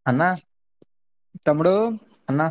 అన్నా తమ్ముడు అన్నా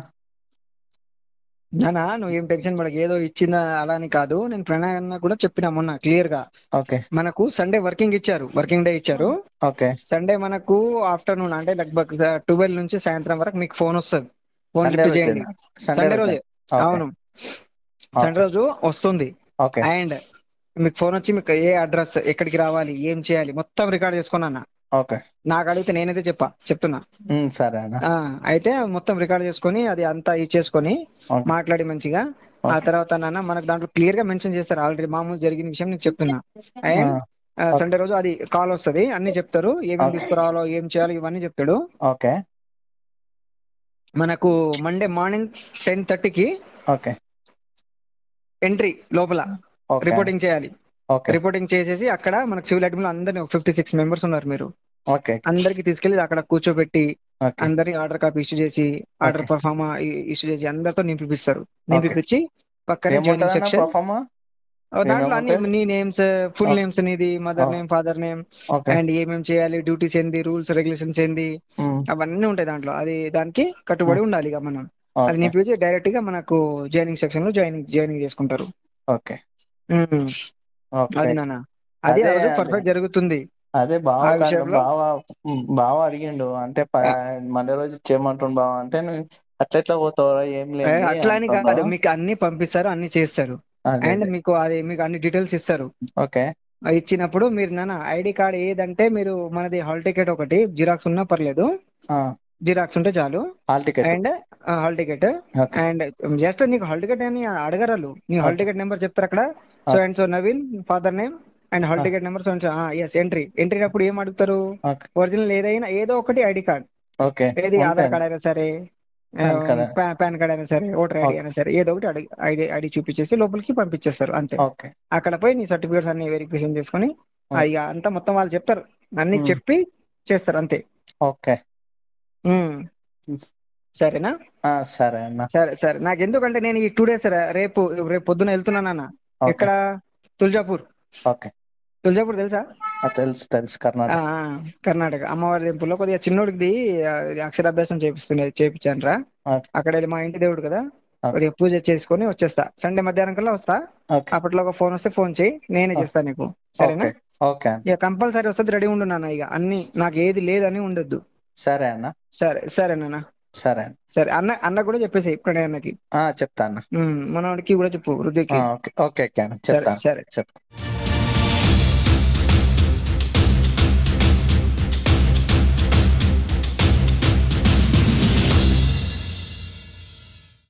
నానా నువ్వు ఏం టెన్షన్ పడక ఏదో ఇచ్చిందా అలా అని కాదు నేను ప్రణయ్ అన్న కూడా చెప్పినా మొన్న క్లియర్ గా ఓకే మనకు సండే వర్కింగ్ ఇచ్చారు వర్కింగ్ డే ఇచ్చారు ఓకే సండే మనకు ఆఫ్టర్నూన్ అంటే లగ్భగ్ ట్వెల్వ్ నుంచి సాయంత్రం వరకు మీకు ఫోన్ వస్తుంది ఫోన్ సండే లిఫ్ట్ చేయండి సండే సండే రోజే ఓకే. అవును సండే రోజు వస్తుంది ఓకే అండ్ మీకు ఫోన్ వచ్చి మీకు ఏ అడ్రస్ ఎక్కడికి రావాలి ఏం చేయాలి మొత్తం రికార్డ్ చేసుకున్నా ఓకే నాకు అడిగితే నేనైతే చెప్పా చెప్తున్నా ఉమ్, సరే అన్న ఆ అయితే మొత్తం రికార్డ్ చేసుకొని అది అంతా ఇచ్చేసుకొని ఓకే. మాట్లాడి మంచిగా ఆ ఓకే. తర్వాత నాన్న మనకు దాంట్లో క్లియర్ గా మెన్షన్ చేస్తారు ఆల్రెడీ మామూలు జరిగిన విషయం నేను చెప్తున్నా ఆ, అండ్ ఓకే. సండే రోజు అది కాల్ వస్తది అన్ని చెప్తారు ఏమేమి ఓకే. తీసుకురావాలో ఏం చేయాలో ఇవన్నీ చెప్తాడు ఓకే మనకు మండే మార్నింగ్ టెన్ థర్టీకి ఓకే ఎంట్రీ లోపల ఓకే రిపోర్టింగ్ చేయాలి ఓకే రిపోర్టింగ్ చేసేసి అక్కడ మనకు సివిల్ అడ్మిన్ అందరినీ ఫిఫ్టీ సిక్స్ మెంబర్స్ ఉన్నారు మీరు ఓకే అందరికి తీసుకెళ్లి అక్కడ కూర్చోబెట్టి ఓకే అందరి ఆర్డర్ కాపీ ఇష్యూ చేసి ఆర్డర్ ఓకే. పర్ఫార్మా ఇష్యూ చేసి అందరితో నింపిస్తారు నింపిపించి పక్కనే జాయినింగ్ ఏముంటదన్న సెక్షన్ పర్ఫార్మా దాంట్లో అన్ని ఏమేముంటాయి? నీ నేమ్స్ ఫుల్ ఓకే. నేమ్స్ నీది mother okay. Name father name okay and ఏమేం చేయాలి డ్యూటీస్ ఏంది రూల్స్ రెగ్యులేషన్స్ ఏంది ఉమ్, అవన్నీ ఉంటాయి దాంట్లో అది దానికి కట్టుబడి ఉండాలి ఇక మనం అది ఓకే నింపించి డైరెక్ట్ గా మనకు జాయినింగ్ సెక్షన్ లో జాయినింగ్ జాయినింగ్ చేసుకుంటారు ఓకే ఉమ్, ఓకే అది నాన్న అది అదే, అదే. పర్ఫెక్ట్ జరుగుతుంది అదే బావ ఆ కాదు, విషయంలో? బావ బావ అడిగిండు అంటే ప- మండే రోజు చేయమంటుండు బావ అంటే నువ్వు అట్లా ఎట్లా పోతావురా ఏం ఏ, లేదు అట్లా అని కాదు మీకు అన్ని పంపిస్తారు అన్ని చేస్తారు అండ్ మీకు అది మీకు అన్ని డీటెయిల్స్ ఇస్తారు ఓకే అది ఇచ్చినప్పుడు మీరు నాన్న ఐడి కార్డ్ ఏదంటే మీరు మనది హాల్ టికెట్ ఒకటి జిరాక్స్ ఉన్నా పర్లేదు జిరాక్స్ ఉంటే చాలు hall ticket and hall ticket okay and just నీకు హాల్ టికెట్ అని అడగరాలు నీ హాల్ Okay. టికెట్ నెంబర్ చెప్తారు అక్కడ so Okay. And so Naveen father name and hall Ah. Ticket number so and so yes entry entry అప్పుడు ఏం అడుగుతారు okay original ఏదైనా ఏదో ఒకటి ఐడి కార్డ్ ఓకే ఏది ఆధార్ ఉంటాయి. కార్డ్ అయినా సరే Pan card. పాన్ కార్డ్ అయినా సరే ఓటర్ ఐడి Okay. అయినా సరే ఏదో ఒకటి ఐడి ఐడి ఐడి చూపించేసి లోపలికి పంపించేస్తారు అంతే ఓకే అక్కడ పోయి నీ సర్టిఫికేట్స్ అన్ని వెరిఫికేషన్ చేసుకొని Okay. ఇక అంతా మొత్తం వాళ్ళు చెప్తారు అన్ని Hmm. చెప్పి చేస్తారు అంతే ఓకే ఉమ్. సరేనా ఆ, సరే అన్న సరే సరే నాకు ఎందుకంటే నేను ఈ టూ డేస్ రేపు రేపు పొద్దున వెళ్తున్నానన్న ఓకే ఎక్కడ తుల్జాపూర్ ఓకే తుల్జాపూర్ తెలుసా ఆ, తెలుసు తెలుసు ఆ, కర్ణాటక ఆ, కర్ణాటక అమ్మవారి టెంపుల్ లో కొద్దిగా చిన్నోడికి అక్షరాభ్యాసం చేపిస్తున్నా చేపించాను రా ఓకే అక్కడ వెళ్ళి మా ఇంటి దేవుడు కదా ఓకే. కొద్దిగా పూజ చేసుకొని వచ్చేస్తా సండే మధ్యాహ్నం కల్లా వస్తా ఓకే అప్పట్లో ఒక ఫోన్ వస్తే ఫోన్ చేయి నేనే ఓకే. చేస్తా నీకు సరేనా ఓకే ఓకే అన్న ఇక కంపల్సరీ వస్తుంది రెడీ ఉండు నాన్న ఇక అన్ని నాకు ఏది లేదని ఉండొద్దు సరే అన్న సరే సరే నాన్న సరే అన్న సరే అన్న అన్న కూడా చెప్పేసి ప్రణయ్ అన్నకి ఆ, చెప్తా అన్న ఉమ్, మనవాడికి కూడా చెప్పు ఆ, వృద్ధికి ఓకే ఓకే ఓకే అన్న సరే చెప్తాను సరే చెప్తా